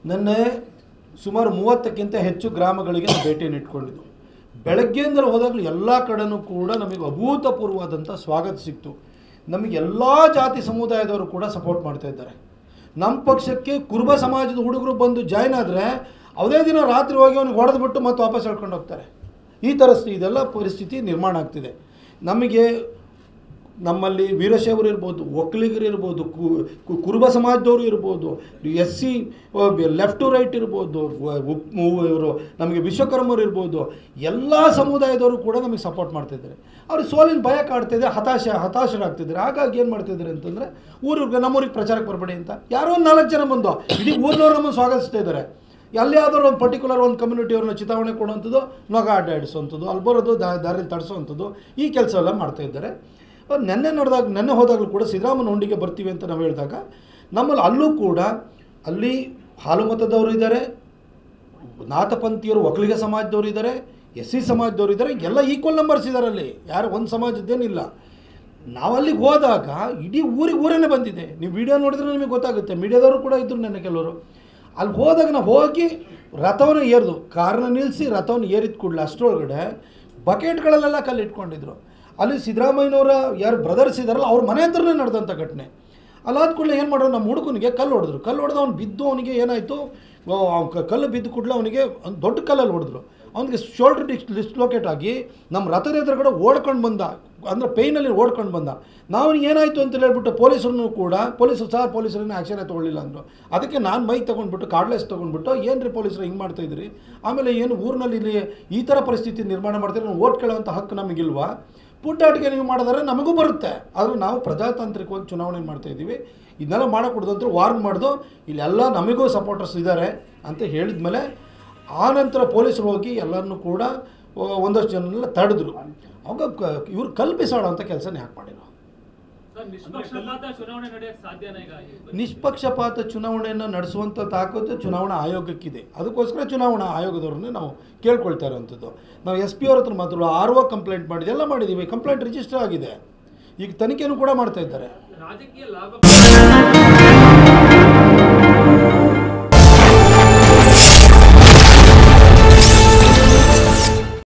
ನಿನ್ನೆ ಸುಮಾರು ಮೂವತ್ತಕ್ಕಿಂತ ಹೆಚ್ಚು ಗ್ರಾಮಗಳಿಗೆ ನಾವು ಭೇಟಿಯನ್ನು ಇಟ್ಕೊಂಡಿದ್ದು ಬೆಳಗ್ಗೆಯಿಂದಲೂ ಹೋದಾಗಲೂ ಎಲ್ಲ ಕಡೆನೂ ಕೂಡ ನಮಗೆ ಅಭೂತಪೂರ್ವವಾದಂಥ ಸ್ವಾಗತ ಸಿಕ್ತು ನಮಗೆ ಎಲ್ಲ ಜಾತಿ ಸಮುದಾಯದವರು ಕೂಡ ಸಪೋರ್ಟ್ ಮಾಡ್ತಾ ಇದ್ದಾರೆ ನಮ್ಮ ಪಕ್ಷಕ್ಕೆ ಕುರುಬ ಸಮಾಜದ ಹುಡುಗರು ಬಂದು ಜಾಯ್ನ್ ಆದರೆ ಅದೇ ದಿನ ರಾತ್ರಿ ಹೋಗಿ ಅವ್ನಿಗೆ ಹೊಡೆದ್ಬಿಟ್ಟು ಮತ್ತೆ ವಾಪಸ್ ಹೇಳ್ಕೊಂಡು ಹೋಗ್ತಾರೆ ಈ ಥರ ಸ್ಥಿ- ಇದೆಲ್ಲ ಪರಿಸ್ಥಿತಿ ನಿರ್ಮಾಣ ಆಗ್ತಿದೆ ನಮಗೆ ನಮ್ಮಲ್ಲಿ ವೀರಶೈವರು ಇರ್ಬೋದು ಒಕ್ಕಲಿಗರು ಇರ್ಬೋದು ಕು- ಕು- ಕುರುಬ ಸಮಾಜದವರು ಇರ್ಬೋದು S C left to right ಇರ್ಬೋದು ಇವರು ನಮಗೆ ವಿಶ್ವಕರ್ಮರು ಇರ್ಬೋದು ಎಲ್ಲ ಸಮುದಾಯದವರು ಕೂಡ ನಮಗೆ ಸಪೋರ್ಟ್ ಮಾಡ್ತಿದ್ದಾರೆ ಅವ್ರಿಗೆ ಸೋಲಿನ ಭಯ ಕಾಡ್ತಿದೆ ಹತಾಶ ಹತಾಶರಾಗ್ತಿದ್ದಾರೆ ಹಾಗಾಗಿ ಏನು ಮಾಡ್ತಿದ್ದಾರೆ ಅಂತಂದರೆ ಊರಿಗೆ ನಮ್ಮೂರಿಗೆ ಪ್ರಚಾರಕ್ಕೆ ಬರಬೇಡಿ ಅಂತ ಯಾರೋ ಒಂದು ನಾಲ್ಕು ಜನ ಬಂದು ಇಡೀ ಊರಿನವ್ರು ನಮ್ಮನ್ನು ಸ್ವಾಗತಿಸ್ತಾ ಇದ್ದಾರೆ ಅಲ್ಲಿ ಯಾವ್ದಾದ್ರು ಒಂದು ಪರ್ಟಿಕ್ಯುಲರ್ ಒಂದು ಕಮ್ಯುನಿಟಿಯವ್ರನ್ನ ಚಿತಾವಣೆ ಕೊಡುವಂಥದ್ದು ನೊಗ ಅಡ್ಡಾಡಿಸುವಂಥದ್ದು ಅಲ್ಲಿ ಬರೋದು ದಾ ದಾರಿಲಿ ತಡಿಸುವಂಥದ್ದು ಈ ಕೆಲಸ ಎಲ್ಲ ಮಾಡ್ತಾ ಇದ್ದಾರೆ ಅವ್ರು ನೆನ್ನೆ ನಡೆದಾಗ ನೆನ್ನೆ ಹೋದಾಗಲೂ ಕೂಡ ಸಿದ್ದರಾಮನ ಹುಂಡಿಗೆ ಬರ್ತೀವಿ ಅಂತ ನಾವು ಹೇಳಿದಾಗ ನಮ್ಮಲ್ಲಿ ಅಲ್ಲೂ ಕೂಡ ಅಲ್ಲಿ ಹಾಲು ಮತದವರು ಇದ್ದಾರೆ ನಾಥಪಂಥೀಯರು ಒಕ್ಕಲಿಗ ಸಮಾಜದವರು ಇದ್ದಾರೆ ಎಸ್ ಸಿ ಸಮಾಜದವರು ಇದ್ದಾರೆ ಎಲ್ಲ ಈಕ್ವಲ್ ನಂಬರ್ಸ್ ಇದ್ದಾರೆ ಅಲ್ಲಿ ಯಾರು ಒಂದು ಸಮಾಜದ್ದೇನಿಲ್ಲ ನಾವು ಅಲ್ಲಿಗೆ ಹೋದಾಗ ಇಡೀ ಊರಿಗೆ ಊರೇ ಬಂದಿದೆ ನೀವು ವಿಡಿಯೋ ನೋಡಿದ್ರೆ ನಿಮಗೆ ಗೊತ್ತಾಗುತ್ತೆ ಮೀಡಿಯಾದವರು ಕೂಡ ಇದ್ದರು ನನ್ನ ಕೆಲವರು ಅಲ್ಲಿ ಹೋದಾಗ ನಾವು ಹೋಗಿ ರಥವನ್ನು ಏರಿದು ಕಾರನ್ನ ನಿಲ್ಲಿಸಿ ರಥವನ್ನು ಏರಿದ ಕೂಡಲೇ ಅಷ್ಟರೊಳಗಡೆ ಬಕೆಟ್ಗಳಲ್ಲೆಲ್ಲ ಕಲ್ಲು ಇಟ್ಕೊಂಡಿದ್ರು ಅಲ್ಲಿ ಸಿದ್ದರಾಮಯ್ಯನವರ ಯಾರು ಬ್ರದರ್ಸ್ ಇದ್ದಾರಲ್ಲ ಅವ್ರ ಮನೆ ಹತ್ರನೇ ನಡೆದಂಥ ಘಟನೆ ಅಲ್ಲಾದ ಕೂಡಲೇ ಏನು ಮಾಡೋರು ನಮ್ಮ ಹುಡುಗನಿಗೆ ಕಲ್ಲು ಹೊಡೆದ್ರು ಕಲ್ಲು ಹೊಡೆದು ಅವ್ನು ಬಿದ್ದು ಅವನಿಗೆ ಏನಾಯಿತು ಕಲ್ಲು ಬಿದ್ದ ಕೂಡಲೇ ಅವನಿಗೆ ಒಂದು ದೊಡ್ಡ ಕಲ್ಲಲ್ಲಿ ಹೊಡೆದ್ರು ಅವನಿಗೆ ಶೋಲ್ಡರ್ ಡಿಸ್ ಡಿಸ್ಲೊಕೇಟ್ ಆಗಿ ನಮ್ಮ ರಥದ ಎದುರುಗಡೆ ಓಡ್ಕೊಂಡು ಬಂದ ಅಂದರೆ ಪೈನಲ್ಲಿ ಓಡ್ಕೊಂಡು ಬಂದ ನಾವು ಏನಾಯಿತು ಅಂತ ಹೇಳ್ಬಿಟ್ಟು ಪೊಲೀಸರನ್ನು ಕೂಡ ಪೊಲೀಸರು ಸಹ ಪೊಲೀಸರನ್ನ ಆ್ಯಕ್ಷನೇ ತೊಗೊಳ್ಳಿಲ್ಲ ಅಂದರು ಅದಕ್ಕೆ ನಾನು ಮೈಕ್ ತೊಗೊಂಡ್ಬಿಟ್ಟು ಕಾರ್ಡ್ಲೆಸ್ ತೊಗೊಂಡ್ಬಿಟ್ಟು ಏನು ರೀ ಪೊಲೀಸರು ಹಿಂಗೆ ಮಾಡ್ತಾ ಇದ್ರಿ ಆಮೇಲೆ ಏನು ಊರಿನಲ್ಲಿ ಇಲ್ಲಿ ಈ ಥರ ಪರಿಸ್ಥಿತಿ ನಿರ್ಮಾಣ ಮಾಡ್ತಾರೆ ನಾವು ಓಟ್ ಕೇಳೋವಂಥ ಹಕ್ಕು ನಮಗಿಲ್ವಾ ಪುಟ್ಟಾಟಿಕೆ ನೀವು ಮಾಡಿದರೆ ನಮಗೂ ಬರುತ್ತೆ ಆದರೆ ನಾವು ಪ್ರಜಾತಾಂತ್ರಿಕವಾಗಿ ಚುನಾವಣೆ ಮಾಡ್ತಾ ಇದ್ದೀವಿ ಇದನ್ನೆಲ್ಲ ಮಾಡಕೂಡ್ದು ಅಂತ ವಾರ್ನ್ ಮಾಡ್ದು ಇಲ್ಲೆಲ್ಲ ನಮಗೂ ಸಪೋರ್ಟರ್ಸ್ ಇದ್ದಾರೆ ಅಂತ ಹೇಳಿದ್ಮೇಲೆ ಆ ನಂತರ ಪೊಲೀಸರು ಹೋಗಿ ಎಲ್ಲರನ್ನೂ ಕೂಡ ಆ, ಒಂದಷ್ಟು ಜನನೆಲ್ಲ ತಡೆದ್ರು ಅವಾಗ ಕ- ಇವ್ರು ಕಲ್ಪಿಸಾಡೋ ಅಂತ ಕೆಲಸನೇ ಯಾಕೆ ಮಾಡಿರೋ ಸರ್ ನಿಷ್ಪಕ್ಷಪಾತ ಚುನಾವಣೆ ನಡೆಯಕ್ಕೆ ಸಾಧ್ಯನಾ ಈಗ ಈ- ನಿಷ್ಪಕ್ಷಪಾತ ಚುನಾವಣೆಯನ್ನು ನಡೆಸುವಂಥ ತಾಕತ್ತು ಚುನಾವಣಾ ಆಯೋಗಕ್ಕಿದೆ ಅದಕ್ಕೋಸ್ಕರ ಚುನಾವಣಾ ಆಯೋಗದವ್ರನ್ನೇ ನಾವು ಕೇಳ್ಕೊಳ್ತಾ ಇರೋವಂಥದ್ದು ನಾವು ಎಸ್ ಪಿ ಅವ್ರ ಹತ್ರ ಮಾತ್ರ ಆರ್ ಒ ಕಂಪ್ಲೇಂಟ್ ಮಾಡಿದ್ವಿ ಎಲ್ಲ ಮಾಡಿದ್ದೀವಿ ಕಂಪ್ಲೇಂಟ್ ರಿಜಿಸ್ಟರ್ ಆಗಿದೆ ಈಗ ತನಿಖೆನೂ ಕೂಡ ಮಾಡ್ತಾ ಇದ್ದಾರೆ ರಾಜಕೀಯ ಲಾಭ